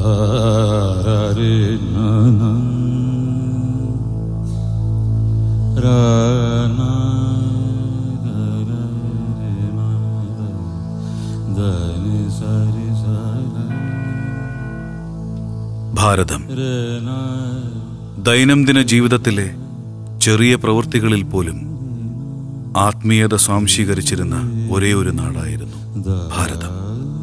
ഭാരതം ദൈനംദിന ജീവിതത്തിലെ ചെറിയ പ്രവൃത്തികളിൽ പോലും ആത്മീയത സ്വാംശീകരിച്ചിരുന്ന ഒരേ ഒരു നാടായിരുന്നു ഭാരതം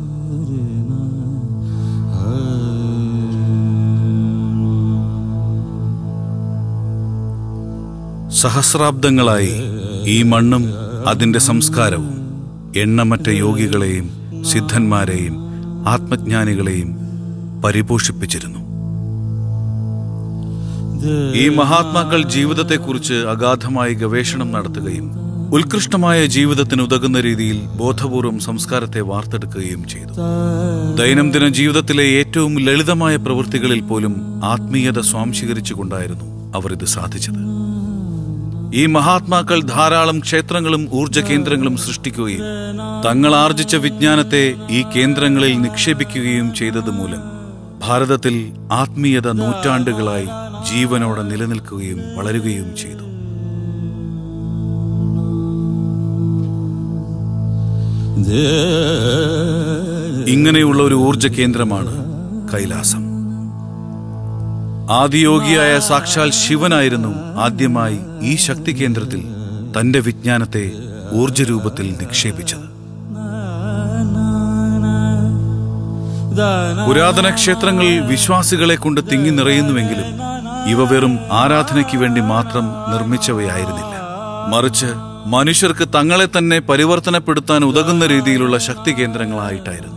സഹസ്രാബ്ദങ്ങളായി ഈ മണ്ണും അതിന്റെ സംസ്കാരവും എണ്ണമറ്റ യോഗികളെയും സിദ്ധന്മാരെയും ആത്മജ്ഞാനികളെയും പരിപോഷിപ്പിച്ചിരുന്നു ഈ മഹാത്മാക്കൾ ജീവിതത്തെക്കുറിച്ച് അഗാധമായി ഗവേഷണം നടത്തുകയും ഉത്കൃഷ്ടമായ ജീവിതത്തിന് ഉതകുന്ന രീതിയിൽ ബോധപൂർവം സംസ്കാരത്തെ വാർത്തെടുക്കുകയും ചെയ്തു ദൈനംദിന ജീവിതത്തിലെ ഏറ്റവും ലളിതമായ പ്രവൃത്തികളിൽ പോലും ആത്മീയത സ്വാംശീകരിച്ചുകൊണ്ടായിരുന്നു അവർ ഇത് സാധിച്ചത് ഈ മഹാത്മാക്കൾ ധാരാളം ക്ഷേത്രങ്ങളും ഊർജ കേന്ദ്രങ്ങളും സൃഷ്ടിക്കുകയും തങ്ങൾ ആർജിച്ച വിജ്ഞാനത്തെ ഈ കേന്ദ്രങ്ങളിൽ നിക്ഷേപിക്കുകയും ചെയ്തത് മൂലം ഭാരതത്തിൽ ആത്മീയത നൂറ്റാണ്ടുകളായി ജീവനോടെ നിലനിൽക്കുകയും വളരുകയും ചെയ്തു ഇങ്ങനെയുള്ള ഒരു ഊർജ കേന്ദ്രമാണ് കൈലാസം ആദിയോഗിയായ സാക്ഷാൽ ശിവനായിരുന്നു ആദ്യമായി ഈ ശക്തി കേന്ദ്രത്തിൽ തന്റെ വിജ്ഞാനത്തെ ഊർജരൂപത്തിൽ നിക്ഷേപിച്ചത് പുരാതന ക്ഷേത്രങ്ങൾ വിശ്വാസികളെ കൊണ്ട് തിങ്ങി നിറയുന്നുവെങ്കിലും ഇവ വെറും ആരാധനയ്ക്ക് വേണ്ടി മാത്രം നിർമ്മിച്ചവയായിരുന്നില്ല മറിച്ച് മനുഷ്യർക്ക് തങ്ങളെ തന്നെ പരിവർത്തനപ്പെടുത്താൻ ഉതകുന്ന രീതിയിലുള്ള ശക്തി കേന്ദ്രങ്ങളായിട്ടായിരുന്നു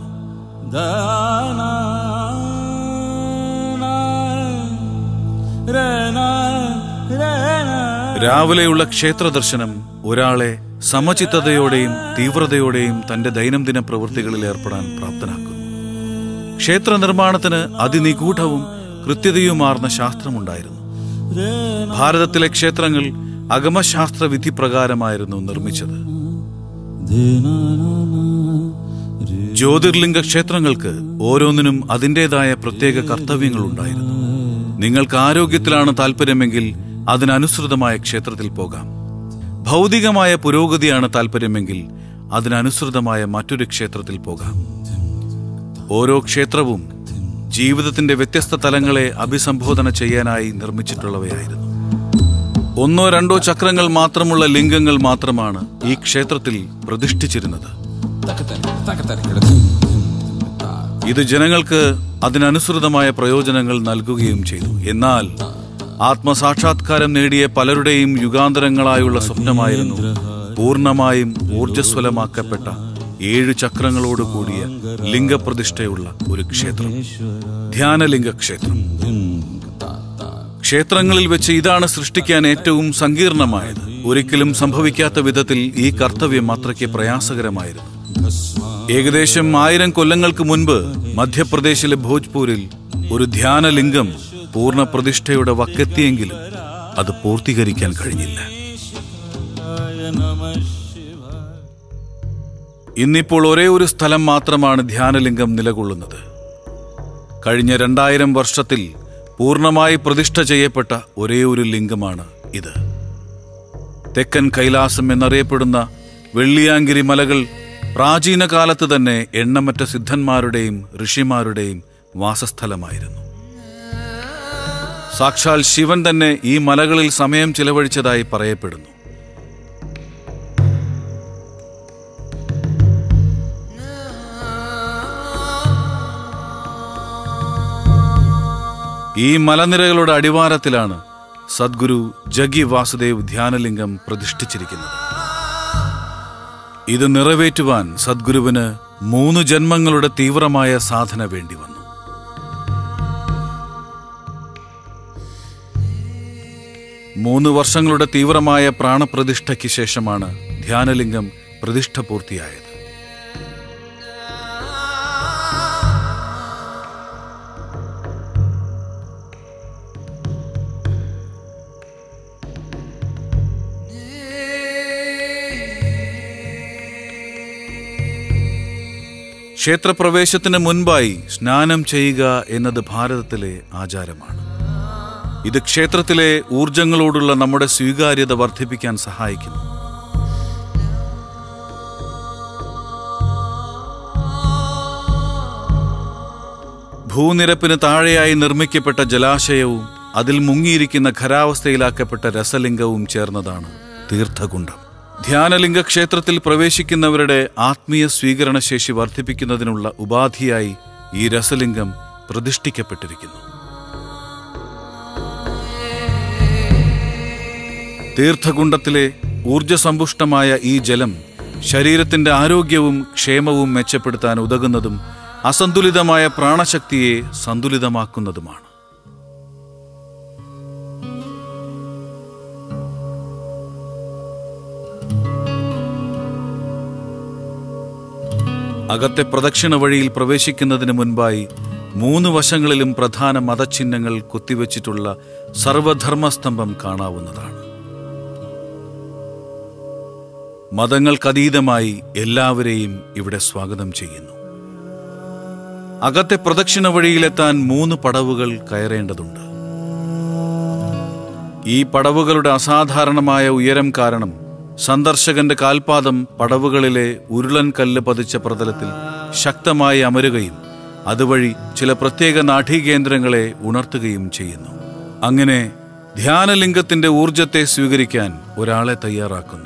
രാവിലെയുള്ള ക്ഷേത്ര ദർശനം ഒരാളെ സമചിത്തതയോടെയും തീവ്രതയോടെയും തന്റെ ദൈനംദിന പ്രവൃത്തികളിൽ ഏർപ്പെടാൻ പ്രാപ്തനാക്കുന്നു ക്ഷേത്ര നിർമ്മാണത്തിന് അതിനിഗൂഢവും കൃത്യതയുമാർന്ന ശാസ്ത്രമുണ്ടായിരുന്നു ഭാരതത്തിലെ ക്ഷേത്രങ്ങൾ അഗമശാസ്ത്ര വിധി പ്രകാരമായിരുന്നു നിർമ്മിച്ചത് ജ്യോതിർലിംഗ ക്ഷേത്രങ്ങൾക്ക് ഓരോന്നിനും അതിൻ്റെതായ പ്രത്യേക കർത്തവ്യങ്ങളുണ്ടായിരുന്നു നിങ്ങൾക്ക് ആരോഗ്യത്തിലാണ് താല്പര്യമെങ്കിൽ അതിനനുസൃതമായ ക്ഷേത്രത്തിൽ പോകാം ഭൗതികമായ പുരോഗതിയാണ് താല്പര്യമെങ്കിൽ അതിനനുസൃതമായ മറ്റൊരു ക്ഷേത്രത്തിൽ പോകാം ഓരോ ക്ഷേത്രവും ജീവിതത്തിന്റെ വ്യത്യസ്ത തലങ്ങളെ അഭിസംബോധന ചെയ്യാനായി നിർമ്മിച്ചിട്ടുള്ളവയായിരുന്നു ഒന്നോ രണ്ടോ ചക്രങ്ങൾ മാത്രമുള്ള ലിംഗങ്ങൾ മാത്രമാണ് ഈ ക്ഷേത്രത്തിൽ പ്രതിഷ്ഠിച്ചിരുന്നത് ഇത് ജനങ്ങൾക്ക് അതിനനുസൃതമായ പ്രയോജനങ്ങൾ നൽകുകയും ചെയ്തു എന്നാൽ ആത്മസാക്ഷാത്കാരം നേടിയ പലരുടെയും യുഗാന്തരങ്ങളായുള്ള സ്വപ്നമായിരുന്നു പൂർണ്ണമായും ഊർജ്ജസ്വലമാക്കപ്പെട്ട ഏഴ് ചക്രങ്ങളോട് കൂടിയ ലിംഗപ്രതിഷ്ഠയുള്ള ഒരു ക്ഷേത്രം ധ്യാനലിംഗ ക്ഷേത്രം ക്ഷേത്രങ്ങളിൽ വെച്ച് ഇതാണ് സൃഷ്ടിക്കാൻ ഏറ്റവും സങ്കീർണമായത് ഒരിക്കലും സംഭവിക്കാത്ത വിധത്തിൽ ഈ കർത്തവ്യം അത്രയ്ക്ക് പ്രയാസകരമായിരുന്നു ഏകദേശം ആയിരം കൊല്ലങ്ങൾക്ക് മുൻപ് മധ്യപ്രദേശിലെ ഭോജ്പൂരിൽ ഒരു ധ്യാനലിംഗം പൂർണ്ണ പ്രതിഷ്ഠയുടെ വക്കെത്തിയെങ്കിലും അത് പൂർത്തീകരിക്കാൻ കഴിഞ്ഞില്ല ഇന്നിപ്പോൾ ഒരേ ഒരു സ്ഥലം മാത്രമാണ് ധ്യാനലിംഗം നിലകൊള്ളുന്നത് കഴിഞ്ഞ രണ്ടായിരം വർഷത്തിൽ പൂർണ്ണമായി പ്രതിഷ്ഠ ചെയ്യപ്പെട്ട ഒരേ ഒരു ലിംഗമാണ് ഇത് തെക്കൻ കൈലാസം എന്നറിയപ്പെടുന്ന വെള്ളിയാങ്കിരി മലകൾ പ്രാചീന കാലത്ത് തന്നെ എണ്ണമറ്റ സിദ്ധന്മാരുടെയും ഋഷിമാരുടെയും വാസസ്ഥലമായിരുന്നു സാക്ഷാൽ ശിവൻ തന്നെ ഈ മലകളിൽ സമയം ചിലവഴിച്ചതായി പറയപ്പെടുന്നു ഈ മലനിരകളുടെ അടിവാരത്തിലാണ് സദ്ഗുരു ജഗി വാസുദേവ് ധ്യാനലിംഗം പ്രതിഷ്ഠിച്ചിരിക്കുന്നത് ഇത് നിറവേറ്റുവാൻ സദ്ഗുരുവിന് മൂന്ന് ജന്മങ്ങളുടെ തീവ്രമായ സാധന വേണ്ടി വന്നു മൂന്ന് വർഷങ്ങളുടെ തീവ്രമായ പ്രാണപ്രതിഷ്ഠയ്ക്ക് ശേഷമാണ് ധ്യാനലിംഗം പ്രതിഷ്ഠ പൂർത്തിയായത് ക്ഷേത്രപ്രവേശത്തിന് മുൻപായി സ്നാനം ചെയ്യുക എന്നത് ഭാരതത്തിലെ ആചാരമാണ് ഇത് ക്ഷേത്രത്തിലെ ഊർജങ്ങളോടുള്ള നമ്മുടെ സ്വീകാര്യത വർദ്ധിപ്പിക്കാൻ സഹായിക്കുന്നു ഭൂനിരപ്പിന് താഴെയായി നിർമ്മിക്കപ്പെട്ട ജലാശയവും അതിൽ മുങ്ങിയിരിക്കുന്ന ഖരാവസ്ഥയിലാക്കപ്പെട്ട രസലിംഗവും ചേർന്നതാണ് തീർത്ഥകുണ്ഡം ധ്യാനലിംഗ ക്ഷേത്രത്തിൽ പ്രവേശിക്കുന്നവരുടെ ആത്മീയ സ്വീകരണശേഷി വർദ്ധിപ്പിക്കുന്നതിനുള്ള ഉപാധിയായി ഈ രസലിംഗം പ്രതിഷ്ഠിക്കപ്പെട്ടിരിക്കുന്നു തീർത്ഥകുണ്ഡത്തിലെ ഊർജസമ്പുഷ്ടമായ ഈ ജലം ശരീരത്തിന്റെ ആരോഗ്യവും ക്ഷേമവും മെച്ചപ്പെടുത്താൻ ഉതകുന്നതും അസന്തുലിതമായ പ്രാണശക്തിയെ സന്തുലിതമാക്കുന്നതുമാണ് അകത്തെ പ്രദക്ഷിണ വഴിയിൽ പ്രവേശിക്കുന്നതിന് മുൻപായി മൂന്ന് വശങ്ങളിലും പ്രധാന മതചിഹ്നങ്ങൾ കുത്തിവെച്ചിട്ടുള്ള സർവധർമ്മസ്തംഭം കാണാവുന്നതാണ് മതങ്ങൾക്കതീതമായി എല്ലാവരെയും ഇവിടെ സ്വാഗതം ചെയ്യുന്നു അകത്തെ പ്രദക്ഷിണ വഴിയിലെത്താൻ മൂന്ന് പടവുകൾ കയറേണ്ടതുണ്ട് ഈ പടവുകളുടെ അസാധാരണമായ ഉയരം കാരണം സന്ദർശകന്റെ കാൽപാദം പടവുകളിലെ ഉരുളൻ കല്ല് പതിച്ച പ്രതലത്തിൽ ശക്തമായി അമരുകയും അതുവഴി ചില പ്രത്യേക നാഡീകേന്ദ്രങ്ങളെ ഉണർത്തുകയും ചെയ്യുന്നു അങ്ങനെ ധ്യാനലിംഗത്തിന്റെ ഊർജത്തെ സ്വീകരിക്കാൻ ഒരാളെ തയ്യാറാക്കുന്നു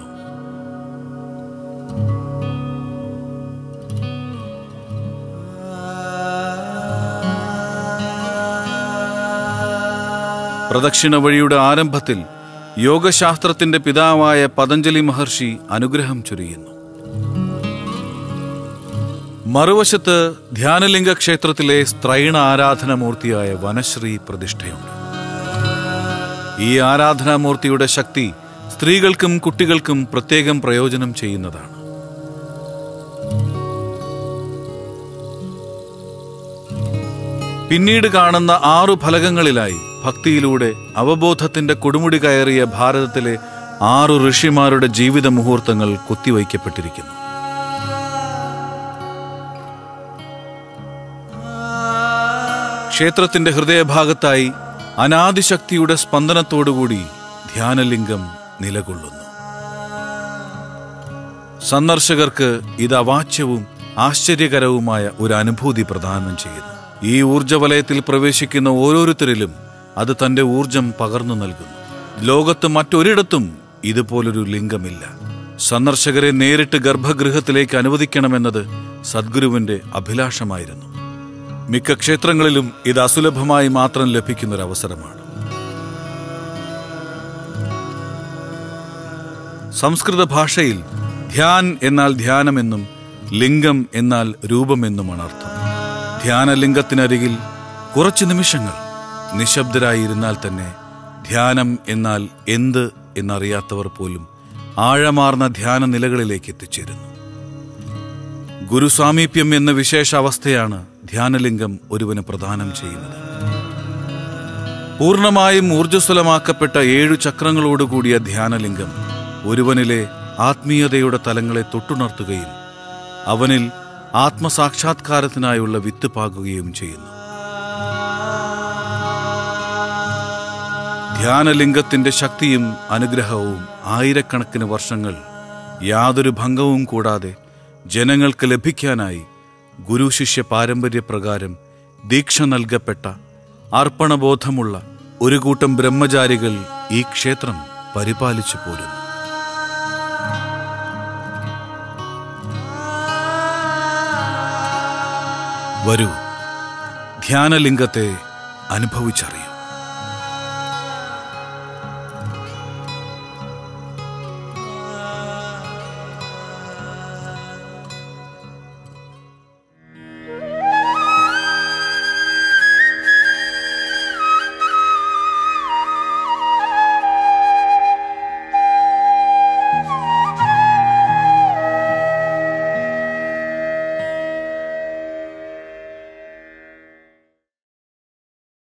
പ്രദക്ഷിണ വഴിയുടെ ആരംഭത്തിൽ യോഗശാസ്ത്രത്തിന്റെ പിതാവായ പതഞ്ജലി മഹർഷി അനുഗ്രഹം ചൊരിയുന്നു മറുവശത്ത് ധ്യാനലിംഗ ക്ഷേത്രത്തിലെ സ്ത്രൈണ ആരാധനാമൂർത്തിയായ വനശ്രീ പ്രതിഷ്ഠയുണ്ട് ഈ ആരാധനാമൂർത്തിയുടെ ശക്തി സ്ത്രീകൾക്കും കുട്ടികൾക്കും പ്രത്യേകം പ്രയോജനം ചെയ്യുന്നതാണ് പിന്നീട് കാണുന്ന ആറു ഫലകങ്ങളിലായി ഭക്തിയിലൂടെ അവബോധത്തിന്റെ കൊടുമുടി കയറിയ ഭാരതത്തിലെ ആറു ഋഷിമാരുടെ ജീവിത മുഹൂർത്തങ്ങൾ കുത്തിവയ്ക്കപ്പെട്ടിരിക്കുന്നു ക്ഷേത്രത്തിന്റെ ഹൃദയഭാഗത്തായി അനാദിശക്തിയുടെ സ്പന്ദനത്തോടുകൂടി ധ്യാനലിംഗം നിലകൊള്ളുന്നു സന്ദർശകർക്ക് ഇത് അവാച്യവും ആശ്ചര്യകരവുമായ ഒരു അനുഭൂതി പ്രദാനം ചെയ്യുന്നു ഈ ഊർജവലയത്തിൽ പ്രവേശിക്കുന്ന ഓരോരുത്തരിലും അത് തന്റെ ഊർജം പകർന്നു നൽകുന്നു ലോകത്ത് മറ്റൊരിടത്തും ഇതുപോലൊരു ലിംഗമില്ല സന്ദർശകരെ നേരിട്ട് ഗർഭഗൃഹത്തിലേക്ക് അനുവദിക്കണമെന്നത് സദ്ഗുരുവിന്റെ അഭിലാഷമായിരുന്നു മിക്ക ക്ഷേത്രങ്ങളിലും ഇത് അസുലഭമായി മാത്രം ലഭിക്കുന്ന ഒരു അവസരമാണ് സംസ്കൃത ഭാഷയിൽ ധ്യാൻ എന്നാൽ ധ്യാനമെന്നും ലിംഗം എന്നാൽ രൂപമെന്നുമാണ് അർത്ഥം ധ്യാനലിംഗത്തിനരികിൽ കുറച്ച് നിമിഷങ്ങൾ നിശബ്ദരായിരുന്നാൽ തന്നെ ധ്യാനം എന്നാൽ എന്ത് എന്നറിയാത്തവർ പോലും ആഴമാർന്ന ധ്യാന നിലകളിലേക്ക് എത്തിച്ചേരുന്നു ഗുരുസാമീപ്യം എന്ന വിശേഷ അവസ്ഥയാണ് ധ്യാനലിംഗം ഒരുവന് പ്രദാനം ചെയ്യുന്നത് പൂർണ്ണമായും ഊർജ്ജസ്വലമാക്കപ്പെട്ട ഏഴു ചക്രങ്ങളോടുകൂടിയ ധ്യാനലിംഗം ഒരുവനിലെ ആത്മീയതയുടെ തലങ്ങളെ തൊട്ടുണർത്തുകയും അവനിൽ ആത്മസാക്ഷാത്കാരത്തിനായുള്ള വിത്ത് പാകുകയും ചെയ്യുന്നു ധ്യാനലിംഗത്തിന്റെ ശക്തിയും അനുഗ്രഹവും ആയിരക്കണക്കിന് വർഷങ്ങൾ യാതൊരു ഭംഗവും കൂടാതെ ജനങ്ങൾക്ക് ലഭിക്കാനായി ഗുരുശിഷ്യ പാരമ്പര്യപ്രകാരം ദീക്ഷ നൽകപ്പെട്ട അർപ്പണബോധമുള്ള ഒരു കൂട്ടം ബ്രഹ്മചാരികൾ ഈ ക്ഷേത്രം പരിപാലിച്ചു പോരുന്നു വരൂ ധ്യാനലിംഗത്തെ അനുഭവിച്ചറിയൂ